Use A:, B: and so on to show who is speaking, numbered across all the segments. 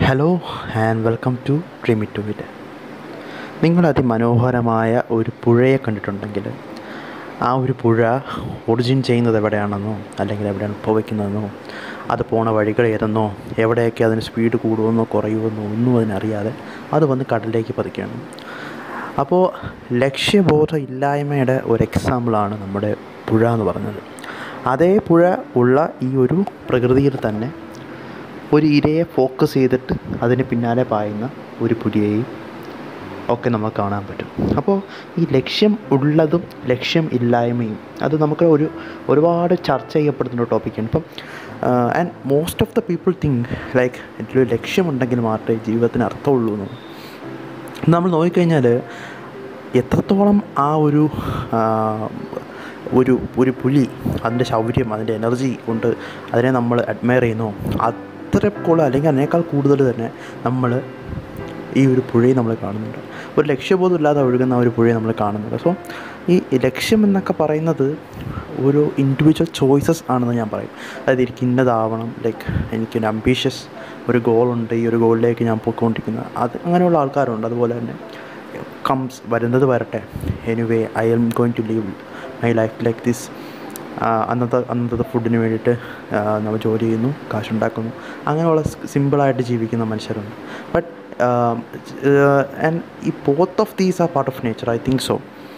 A: hello and welcome to dream it do it നിങ്ങൾ അതിമനോഹരമായ ഒരു പുഴയെ കണ്ടിട്ടുണ്ടെങ്കിൽ ആ ഒരു പുഴ ഒറിജിൻ ചെയ്യുന്നത് എവിടെയാണെന്നോ അല്ലെങ്കിൽ എവിടെയാണ് ഉത്ഭവിക്കുന്നതെന്നോ അത് പോണ വഴികൾ ഏതെന്നോ എവിടെയൊക്കെ അതിന് സ്പീഡ് കൂടുമെന്നോ കുറയുമെന്നോ ഒന്നും അതിനറിയാതെ അത് വന്ന് കടലിലേക്ക് പതിക്കുകയാണ് അപ്പോൾ ലക്ഷ്യബോധം ഇല്ലായ്മയുടെ ഒരു എക്സാമ്പിളാണ് നമ്മുടെ പുഴ എന്ന് പറഞ്ഞത് അതേ പുഴ ഉള്ള ഈ ഒരു പ്രകൃതിയിൽ തന്നെ ഒരു ഇരയെ ഫോക്കസ് ചെയ്തിട്ട് അതിന് പിന്നാലെ പായുന്ന ഒരു പുലിയെയും ഒക്കെ നമുക്ക് കാണാൻ പറ്റും അപ്പോൾ ഈ ലക്ഷ്യം ഉള്ളതും ലക്ഷ്യം ഇല്ലായ്മയും അത് നമുക്ക് ഒരു ഒരുപാട് ചർച്ച ചെയ്യപ്പെടുന്ന ഒരു ടോപ്പിക്കാണ് ഇപ്പം and most of the people think like ഇതിലൊരു ലക്ഷ്യമുണ്ടെങ്കിൽ മാത്രമേ ജീവിതത്തിന് അർത്ഥമുള്ളൂ എന്ന് നമ്മൾ നോക്കിക്കഴിഞ്ഞാൽ എത്രത്തോളം ആ ഒരു ആ, ഒരു ഒരു പുലി അതിൻ്റെ ശൗര്യം അതിൻ്റെ എനർജി കൊണ്ട് അതിനെ നമ്മൾ അഡ്മയർ ചെയ്യുന്നു അത്രക്കുള്ള അല്ലെങ്കിൽ അതിനേക്കാൾ കൂടുതൽ തന്നെ നമ്മൾ ഈ ഒരു പുഴയെ നമ്മൾ കാണുന്നുണ്ട് ഒരു ലക്ഷ്യബോധം ഇല്ലാതെ ഒഴുകുന്ന ഒരു പുഴയെ നമ്മൾ കാണുന്നുണ്ട് സോ ഈ ലക്ഷ്യം എന്നൊക്കെ പറയുന്നത് ഒരു ഇൻഡിവിജ്വൽ ചോയ്സസ് ആണെന്ന് ഞാൻ പറയും അതായത് എനിക്ക് ഇന്നതാവണം ലൈക്ക് എനിക്കൊരു അംബീഷ്യസ് ഒരു ഗോളുണ്ട് ഈ ഒരു ഗോളിലേക്ക് ഞാൻ പോയിക്കൊണ്ടിരിക്കുന്നത് അത് അങ്ങനെയുള്ള ആൾക്കാരുണ്ട് അതുപോലെ തന്നെ കംസ് വരുന്നത് വരട്ടെ anyway I'm going to live my life like this അന്നത്തെ അന്നത്തെ ഫുഡിന് വേണ്ടിയിട്ട് ആ, നമ്മൾ ജോലി ചെയ്യുന്നു കാശുണ്ടാക്കുന്നു അങ്ങനെയുള്ള സിമ്പിളായിട്ട് ജീവിക്കുന്ന മനുഷ്യരുണ്ട് ബട്ട് ആൻഡ് ഈ both of these are part of nature I think so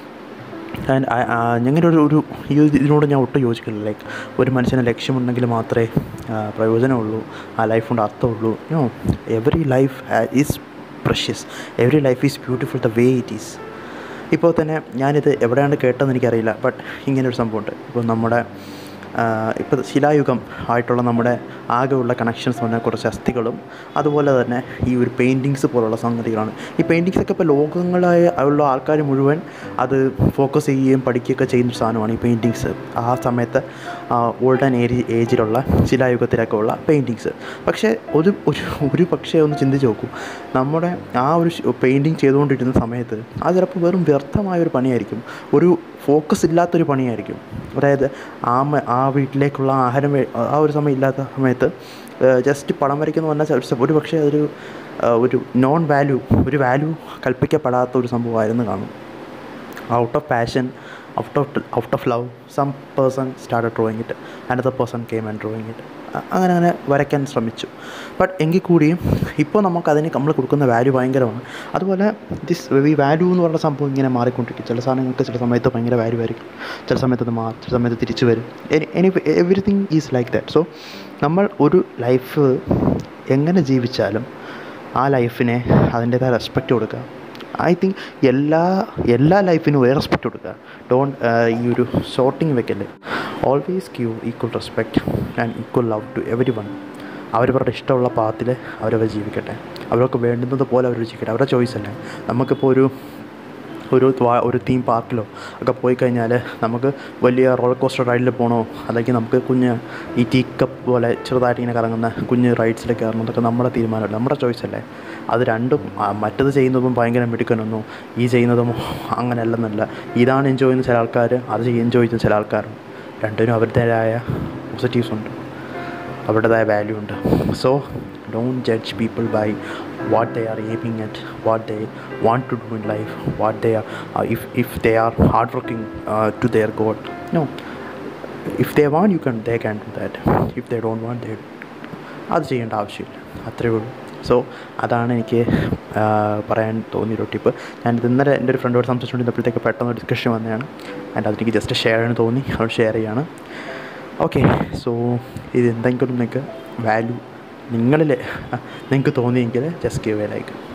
A: and ഞങ്ങനെ ഒരു ഒരു ഈ ഒരു ഇതിനോട് ഞാൻ ഒട്ടും യോജിക്കില്ല ലൈക്ക് ഒരു മനുഷ്യന് ലക്ഷ്യമുണ്ടെങ്കിൽ മാത്രമേ ആ, പ്രയോജനമുള്ളൂ ആ ലൈഫ് കൊണ്ട് അർത്ഥമുള്ളൂ no every life is precious every life is beautiful the way it is ഇപ്പോൾ തന്നെ ഞാനിത് എവിടെയാണ് കേട്ടതെന്ന് എനിക്കറിയില്ല ബട്ട് ഇങ്ങനൊരു സംഭവമുണ്ട് ഇപ്പോൾ നമ്മുടെ ഇപ്പോൾ ശിലായുഗം ആയിട്ടുള്ള നമ്മുടെ ആകെയുള്ള കണക്ഷൻസ് പറഞ്ഞാൽ കുറച്ച് അസ്ഥികളും അതുപോലെ തന്നെ ഈ ഒരു പെയിൻറ്റിങ്സ് പോലുള്ള സംഗതികളാണ് ഈ പെയിൻറ്റിങ്സ് ഒക്കെ ഇപ്പോൾ ലോകങ്ങളായ ഉള്ള ആൾക്കാർ മുഴുവൻ അത് ഫോക്കസ് ചെയ്യുകയും പഠിക്കുകയൊക്കെ ചെയ്യുന്ന ഒരു സാധനമാണ് ഈ പെയിൻറ്റിങ്സ് ആ സമയത്ത് ഓൾഡൻ ഏരി ഏജിലുള്ള ശിലായുഗത്തിലൊക്കെ ഉള്ള പെയിൻറ്റിങ്സ് പക്ഷേ ഒരു ഒരു ഒരു പക്ഷേ ഒന്ന് ചിന്തിച്ച് നോക്കൂ നമ്മുടെ ആ ഒരു പെയിൻറ്റിങ് ചെയ്തുകൊണ്ടിരുന്ന സമയത്ത് അത് ചിലപ്പോൾ വെറും വ്യർത്ഥമായ ഒരു പണിയായിരിക്കും ഒരു ഫോക്കസ് ഇല്ലാത്തൊരു പണിയായിരിക്കും അതായത് ആ മ- ആ വീട്ടിലേക്കുള്ള ആഹാരം വേ- ആ ഒരു സമയം ഇല്ലാത്ത സമയത്ത് ജസ്റ്റ് പടം വരയ്ക്കുന്ന പറഞ്ഞാൽ ഒരു പക്ഷേ അതൊരു ആ, ഒരു നോൺ വാല്യൂ ഒരു വാല്യൂ കൽപ്പിക്കപ്പെടാത്ത ഒരു സംഭവമായിരുന്നു കാണും out of passion out of out of love some person start drawing it another person came and drawing it അങ്ങനെ അങ്ങനെ വരയ്ക്കാൻ ശ്രമിച്ചു ബട്ട് എങ്കിൽ കൂടിയും ഇപ്പോൾ നമുക്ക് അതിന് നമ്മൾ കൊടുക്കുന്ന വാല്യൂ ഭയങ്കരമാണ് അതുപോലെ ദിസ് ഈ വാല്യൂ എന്ന് പറയുന്ന സംഭവം ഇങ്ങനെ മാറിക്കൊണ്ടിരിക്കും ചില സാധനങ്ങൾക്ക് ചില സമയത്ത് ഭയങ്കര വാല്യൂ ആയിരിക്കും ചില സമയത്ത് അത് മാറും ചില സമയത്ത് തിരിച്ചു വരും any everything is like that so നമ്മൾ ഒരു ലൈഫ് എങ്ങനെ ജീവിച്ചാലും ആ ലൈഫിനെ അതിൻ്റേതായ റെസ്പെക്റ്റ് കൊടുക്കുക ഐ തിങ്ക് എല്ലാ എല്ലാ ലൈഫിനും ഒരേ റെസ്പെക്റ്റ് കൊടുക്കുക ഡോണ്ട് ഈ ഒരു ഷോർട്ടിങ് വെക്കല്ലേ always give equal respect and equal love to everyone അവരവരുടെ ഇഷ്ടമുള്ള പാത്തിൽ അവരവർ ജീവിക്കട്ടെ അവർക്ക് വേണ്ടുന്നത് പോലെ അവർ ജീവിക്കട്ടെ അവരുടെ ചോയ്സ് അല്ലേ നമുക്കിപ്പോൾ ഒരു ഒരു ത്വാ- ഒരു തീം പാർക്കിലോ ഒക്കെ പോയി കഴിഞ്ഞാൽ നമുക്ക് വലിയ റോളർ കോസ്റ്റർ റൈഡിൽ പോകണോ അല്ലെങ്കിൽ നമുക്ക് കുഞ്ഞ് ഈ ടീ കപ്പ് പോലെ ചെറുതായിട്ട് ഇങ്ങനെ കറങ്ങുന്ന കുഞ്ഞ് റൈഡ്സിൽ കയറണം അതൊക്കെ നമ്മുടെ തീരുമാനമല്ല നമ്മുടെ ചോയ്സ് അല്ലേ അത് രണ്ടും ആ, മറ്റത് ചെയ്യുന്നതും ഭയങ്കര മിടുക്കനൊന്നും ഈ ചെയ്യുന്നതും അങ്ങനെയല്ലെന്നല്ല ഇതാണ് എൻജോയ് ചെയ്യുന്ന ചില ആൾക്കാർ അത് എൻജോയ് ചെയ്യുന്ന ചില ആൾക്കാരുണ്ട് രണ്ടിനും അവരുടേതായ പോസിറ്റീവ്സ് ഉണ്ട് അവരുടേതായ വാല്യൂ ഉണ്ട് so don't judge people by what they are aiming at what they want to do in life what they are if if they are hard working to their god no if they want you can they can do that if they don't want they അത് ചെയ്യേണ്ട ആവശ്യമില്ല അത്രയേ ഉള്ളൂ so അതാണ് എനിക്ക് ആ, പറയാൻ തോന്നിയൊരു ടിപ്പ് ഞാനിത് ഇന്നലെ എൻ്റെ ഒരു ഫ്രണ്ടോട് സംസാരിച്ചുകൊണ്ടിരുന്നപ്പോഴത്തേക്ക് പെട്ടെന്ന് ഡിസ്കഷൻ വന്നതാണ് ആൻഡ് അതെനിക്ക് ജസ്റ്റ് ഷെയർ ചെയ്യാൻ തോന്നി അത് ഷെയർ ചെയ്യാണ് ഓക്കെ സോ ഇത് എന്തെങ്കിലും നിങ്ങൾക്ക് വാല്യൂ നിങ്ങളിൽ നിങ്ങൾക്ക് തോന്നിയെങ്കിൽ ജസ്റ്റ് ഗീവ് എ ലൈക്ക്